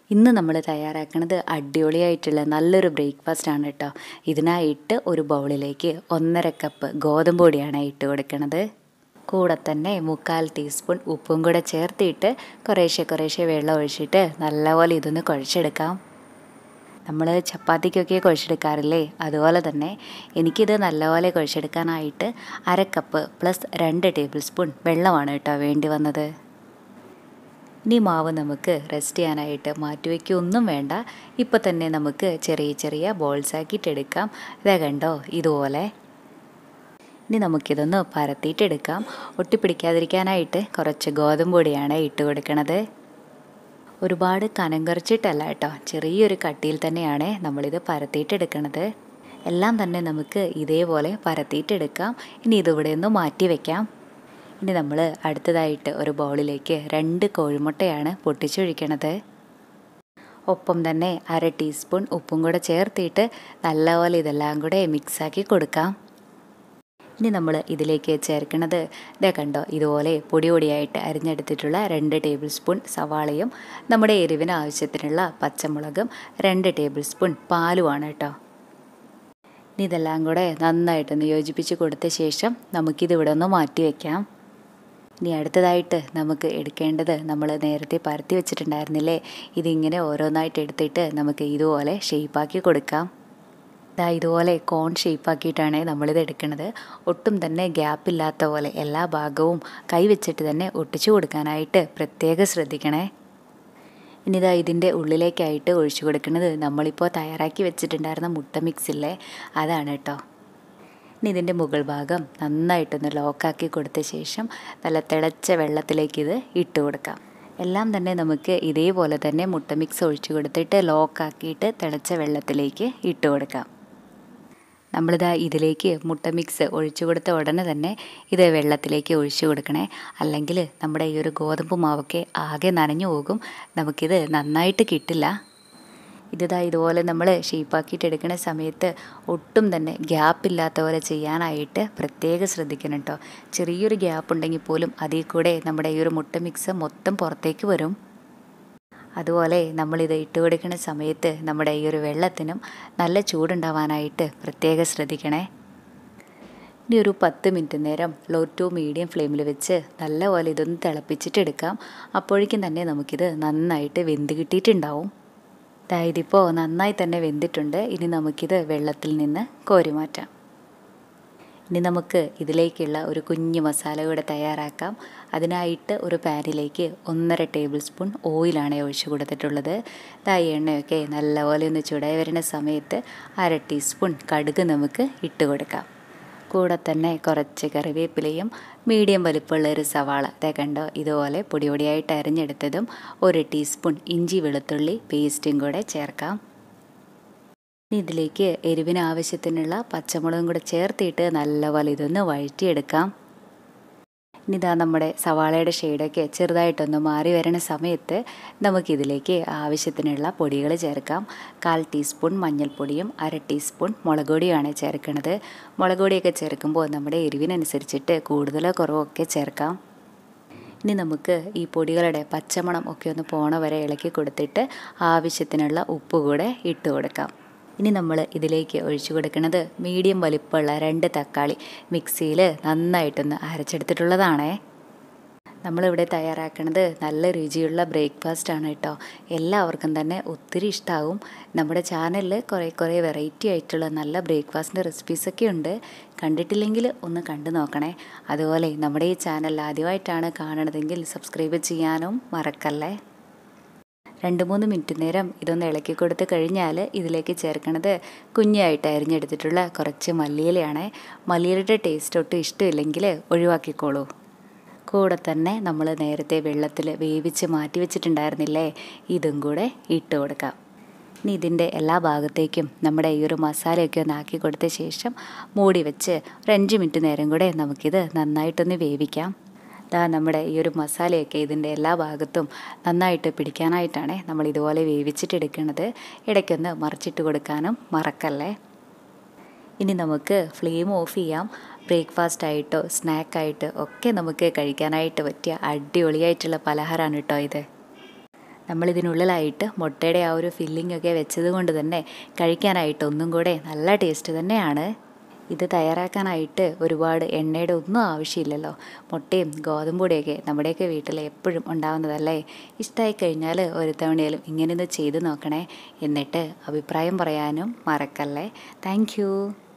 ഇന്ന് നമ്മൾ തയ്യാറാക്കുന്നത് അടിപൊളിയായിട്ടുള്ള നല്ലൊരു ബ്രേക്ക്ഫാസ്റ്റ് ആണ് കേട്ടോ ഇതിനായിട്ട് ഒരു ബൗളിലേക്ക് ഒന്നര കപ്പ് ഗോതമ്പ് പൊടിയാണ് ഇട്ട് കൊടുക്കുന്നത് കൂടെ തന്നെ മുക്കാൽ ടീസ്പൂൺ ഉപ്പും കൂടെ ചേർത്തിട്ട് കുറേശ്ശെ കുറേശ്ശെ വെള്ളം ഒഴിച്ചിട്ട് നല്ലപോലെ ഇതൊന്ന് കുഴച്ചെടുക്കാം നമ്മൾ ചപ്പാത്തിക്കൊക്കെ കുഴച്ചെടുക്കാറില്ലേ അതുപോലെ തന്നെ എനിക്കിത് നല്ലപോലെ കുഴച്ചെടുക്കാനായിട്ട് അര കപ്പ് പ്ലസ് രണ്ട് ടേബിൾ സ്പൂൺ വെള്ളമാണ് കേട്ടോ വേണ്ടി വന്നത് ഇനി മാവ് നമുക്ക് റെസ്റ്റ് ചെയ്യാനായിട്ട് മാറ്റിവെക്കൊന്നും വേണ്ട ഇപ്പോൾ തന്നെ നമുക്ക് ചെറിയ ചെറിയ ബോൾസ് ആക്കിയിട്ടെടുക്കാം ഇതാ കണ്ടോ ഇതുപോലെ ഇനി നമുക്കിതൊന്ന് പരത്തിയിട്ടെടുക്കാം ഒട്ടിപ്പിടിക്കാതിരിക്കാനായിട്ട് കുറച്ച് ഗോതമ്പ് പൊടിയാണ് ഇട്ട് കൊടുക്കണത് ഒരുപാട് കനം കുറച്ചിട്ടല്ല കേട്ടോ ചെറിയൊരു കട്ടിയിൽ തന്നെയാണ് നമ്മളിത് പരത്തിയിട്ടെടുക്കണത് എല്ലാം തന്നെ നമുക്ക് ഇതേപോലെ പരത്തിയിട്ടെടുക്കാം ഇനി ഇതിവിടെ ഒന്ന് മാറ്റി വയ്ക്കാം ഇനി നമ്മൾ അടുത്തതായിട്ട് ഒരു ബൗളിലേക്ക് രണ്ട് കോഴിമുട്ടയാണ് പൊട്ടിച്ചൊഴിക്കണത് ഒപ്പം തന്നെ അര ടീസ്പൂൺ ഉപ്പും കൂടെ ചേർത്തിട്ട് നല്ലപോലെ ഇതെല്ലാം കൂടെ മിക്സാക്കി കൊടുക്കാം ഇനി നമ്മൾ ഇതിലേക്ക് ചേർക്കുന്നത് ഇതേ കണ്ടോ ഇതുപോലെ പൊടി പൊടിയായിട്ട് അരിഞ്ഞെടുത്തിട്ടുള്ള രണ്ട് ടേബിൾ സ്പൂൺ സവാളയും നമ്മുടെ എരിവിന് ആവശ്യത്തിനുള്ള പച്ചമുളകും രണ്ട് ടേബിൾ സ്പൂൺ പാലുമാണ് കേട്ടോ ഇനി ഇതെല്ലാം കൂടെ നന്നായിട്ടൊന്ന് യോജിപ്പിച്ച് കൊടുത്ത ശേഷം നമുക്കിതിവിടെ ഒന്ന് മാറ്റി വയ്ക്കാം ഇനി അടുത്തതായിട്ട് നമുക്ക് എടുക്കേണ്ടത് നമ്മൾ നേരത്തെ പരത്തി വെച്ചിട്ടുണ്ടായിരുന്നില്ലേ ഇതിങ്ങനെ ഓരോന്നായിട്ട് എടുത്തിട്ട് നമുക്ക് ഇതുപോലെ ഷേപ്പാക്കി കൊടുക്കാം ഇതാ ഇതുപോലെ കോൺ ഷേപ്പാക്കിയിട്ടാണ് നമ്മളിത് എടുക്കുന്നത് ഒട്ടും തന്നെ ഗ്യാപ്പില്ലാത്ത പോലെ എല്ലാ ഭാഗവും കൈ വെച്ചിട്ട് തന്നെ ഒട്ടിച്ചു കൊടുക്കാനായിട്ട് പ്രത്യേകം ശ്രദ്ധിക്കണേ ഇനിതാ ഇതിൻ്റെ ഉള്ളിലേക്കായിട്ട് ഒഴിച്ചു കൊടുക്കുന്നത് നമ്മളിപ്പോൾ തയ്യാറാക്കി വെച്ചിട്ടുണ്ടായിരുന്ന മുട്ട മിക്സില്ലേ അതാണ് കേട്ടോ ഇനി ഇതിൻ്റെ മുകൾ ഭാഗം നന്നായിട്ടൊന്ന് ലോക്കാക്കി കൊടുത്ത ശേഷം നല്ല തിളച്ച വെള്ളത്തിലേക്ക് ഇത് ഇട്ട് കൊടുക്കാം എല്ലാം തന്നെ നമുക്ക് ഇതേപോലെ തന്നെ മുട്ട മിക്സ് ഒഴിച്ചു കൊടുത്തിട്ട് ലോക്കാക്കിയിട്ട് തിളച്ച വെള്ളത്തിലേക്ക് ഇട്ട് കൊടുക്കാം നമ്മളിതാ ഇതിലേക്ക് മുട്ട മിക്സ് ഒഴിച്ചു കൊടുത്ത ഉടനെ തന്നെ ഇത് വെള്ളത്തിലേക്ക് ഒഴിച്ചു കൊടുക്കണേ അല്ലെങ്കിൽ നമ്മുടെ ഈ ഒരു ഗോതമ്പ് മാവൊക്കെ ആകെ നനഞ്ഞു പോകും നമുക്കിത് നന്നായിട്ട് കിട്ടില്ല ഇതാ ഇതുപോലെ നമ്മൾ ഷേപ്പാക്കിയിട്ട് എടുക്കുന്ന സമയത്ത് ഒട്ടും തന്നെ ഗ്യാപ്പില്ലാത്ത പോലെ ചെയ്യാനായിട്ട് പ്രത്യേകം ശ്രദ്ധിക്കണം കേട്ടോ ചെറിയൊരു ഗ്യാപ്പ് ഉണ്ടെങ്കിൽ പോലും അതിൽ കൂടെ നമ്മുടെ ഈ ഒരു മുട്ട മിക്സ് മൊത്തം പുറത്തേക്ക് വരും അതുപോലെ നമ്മളിത് ഇട്ട് കൊടുക്കുന്ന സമയത്ത് നമ്മുടെ ഈ ഒരു വെള്ളത്തിനും നല്ല ചൂടുണ്ടാവാനായിട്ട് പ്രത്യേകം ശ്രദ്ധിക്കണേ ഇനി ഒരു പത്ത് മിനിറ്റ് നേരം ലോ ടു മീഡിയം ഫ്ലെയിമിൽ വെച്ച് നല്ലപോലെ ഇതൊന്ന് തിളപ്പിച്ചിട്ടെടുക്കാം അപ്പോഴേക്കും തന്നെ നമുക്കിത് നന്നായിട്ട് വെന്ത് കിട്ടിയിട്ടുണ്ടാവും ഇതിപ്പോൾ നന്നായി തന്നെ വെന്തിട്ടുണ്ട് ഇനി നമുക്കിത് വെള്ളത്തിൽ നിന്ന് കോരി മാറ്റാം ഇനി നമുക്ക് ഇതിലേക്കുള്ള ഒരു കുഞ്ഞു മസാല കൂടെ തയ്യാറാക്കാം അതിനായിട്ട് ഒരു പാനിലേക്ക് ഒന്നര ടേബിൾ സ്പൂൺ ഓയിലാണ് ഒഴിച്ചു കൊടുത്തിട്ടുള്ളത് ഈ എണ്ണയൊക്കെ നല്ലപോലെ ഒന്ന് ചൂടായി വരുന്ന സമയത്ത് അര ടീസ്പൂൺ കടുക് നമുക്ക് ഇട്ട് കൊടുക്കാം കൂടെ തന്നെ കുറച്ച് കറിവേപ്പിലയും മീഡിയം വലിപ്പമുള്ള ഒരു സവാള അതേ കണ്ടോ ഇതുപോലെ പൊടി പൊടിയായിട്ട് അരിഞ്ഞെടുത്തതും ഒരു ടീസ്പൂൺ ഇഞ്ചി വെളുത്തുള്ളി പേസ്റ്റും കൂടെ ചേർക്കാം ഇതിലേക്ക് എരിവിന് ആവശ്യത്തിനുള്ള പച്ചമുളകും കൂടെ ചേർത്തിട്ട് നല്ലപോലെ ഇതൊന്ന് വഴറ്റിയെടുക്കാം ഇനി ഇതാ നമ്മുടെ സവാളയുടെ ഷെയ്ഡൊക്കെ ചെറുതായിട്ടൊന്ന് മാറി വരുന്ന സമയത്ത് നമുക്കിതിലേക്ക് ആവശ്യത്തിനുള്ള പൊടികൾ ചേർക്കാം കാൽ ടീസ്പൂൺ മഞ്ഞൾപ്പൊടിയും അര ടീസ്പൂൺ മുളക് പൊടിയുമാണ് ചേർക്കുന്നത് മുളക് പൊടിയൊക്കെ ചേർക്കുമ്പോൾ നമ്മുടെ എരിവിനനുസരിച്ചിട്ട് കൂടുതലോ കുറവോ ഒക്കെ ചേർക്കാം ഇനി നമുക്ക് ഈ പൊടികളുടെ പച്ചമണം ഒക്കെ ഒന്ന് പോണ വരെ ഇളക്കി കൊടുത്തിട്ട് ആവശ്യത്തിനുള്ള ഉപ്പ് കൂടെ ഇട്ട് കൊടുക്കാം ഇനി നമ്മൾ ഇതിലേക്ക് ഒഴിച്ചു കൊടുക്കുന്നത് മീഡിയം വലിപ്പമുള്ള രണ്ട് തക്കാളി മിക്സിയിൽ നന്നായിട്ടൊന്ന് അരച്ചെടുത്തിട്ടുള്ളതാണേ നമ്മളിവിടെ തയ്യാറാക്കുന്നത് നല്ല രുചിയുള്ള ബ്രേക്ക്ഫാസ്റ്റ് ആണ് കേട്ടോ എല്ലാവർക്കും തന്നെ ഒത്തിരി ഇഷ്ടമാവും നമ്മുടെ ചാനലിൽ കുറേ കുറേ വെറൈറ്റി ആയിട്ടുള്ള നല്ല ബ്രേക്ക്ഫാസ്റ്റിൻ്റെ റെസിപ്പീസൊക്കെ ഉണ്ട് കണ്ടിട്ടില്ലെങ്കിൽ ഒന്ന് കണ്ടു നോക്കണേ അതുപോലെ നമ്മുടെ ഈ ചാനൽ ആദ്യമായിട്ടാണ് കാണണതെങ്കിൽ സബ്സ്ക്രൈബ് ചെയ്യാനും മറക്കല്ലേ രണ്ട് മൂന്ന് മിനിറ്റ് നേരം ഇതൊന്ന് ഇളക്കി കൊടുത്ത് കഴിഞ്ഞാൽ ഇതിലേക്ക് ചേർക്കണത് കുഞ്ഞായിട്ട് അരിഞ്ഞെടുത്തിട്ടുള്ള കുറച്ച് മല്ലിയിലയാണ് മല്ലിയിലയുടെ ടേസ്റ്റ് ഒട്ടും ഇഷ്ടമില്ലെങ്കിൽ ഒഴിവാക്കിക്കോളൂ കൂടെ തന്നെ നമ്മൾ നേരത്തെ വെള്ളത്തിൽ വേവിച്ച് മാറ്റി വെച്ചിട്ടുണ്ടായിരുന്നില്ലേ ഇതും കൂടെ ഇട്ട് കൊടുക്കാം ഇനി ഇതിൻ്റെ എല്ലാ ഭാഗത്തേക്കും നമ്മുടെ ഈ ഒരു മസാലയൊക്കെ ഒന്ന് ആക്കി കൊടുത്ത ശേഷം മൂടി വെച്ച് ഒരു അഞ്ച് മിനിറ്റ് നേരം കൂടെ നമുക്കിത് നന്നായിട്ടൊന്ന് വേവിക്കാം ദാ നമ്മുടെ ഈ ഒരു മസാലയൊക്കെ ഇതിൻ്റെ എല്ലാ ഭാഗത്തും നന്നായിട്ട് പിടിക്കാനായിട്ടാണ് നമ്മൾ ഇതുപോലെ വേവിച്ചിട്ടെടുക്കുന്നത് ഇടയ്ക്കൊന്ന് മറിച്ചിട്ട് കൊടുക്കാനും മറക്കല്ലേ ഇനി നമുക്ക് ഫ്ലെയിം ഓഫ് ചെയ്യാം ബ്രേക്ക്ഫാസ്റ്റ് ആയിട്ടോ സ്നാക്കായിട്ടോ ഒക്കെ നമുക്ക് കഴിക്കാനായിട്ട് പറ്റിയ അടിപൊളിയായിട്ടുള്ള പലഹാരമാണ് കേട്ടോ ഇത് നമ്മളിതിനുള്ളിലായിട്ട് മുട്ടയുടെ ആ ഒരു ഫില്ലിംഗ് ഒക്കെ വെച്ചത് കൊണ്ട് തന്നെ കഴിക്കാനായിട്ട് ഒന്നും കൂടെ നല്ല ടേസ്റ്റ് തന്നെയാണ് ഇത് തയ്യാറാക്കാനായിട്ട് ഒരുപാട് എണ്ണയുടെ ഒന്നും ആവശ്യമില്ലല്ലോ മുട്ടയും ഗോതമ്പൊടിയൊക്കെ നമ്മുടെയൊക്കെ വീട്ടിൽ എപ്പോഴും ഉണ്ടാവുന്നതല്ലേ ഇഷ്ടമായി കഴിഞ്ഞാൽ ഒരു തവണയിലും ഇങ്ങനെ ഒന്ന് ചെയ്ത് നോക്കണേ എന്നിട്ട് അഭിപ്രായം പറയാനും മറക്കല്ലേ താങ്ക്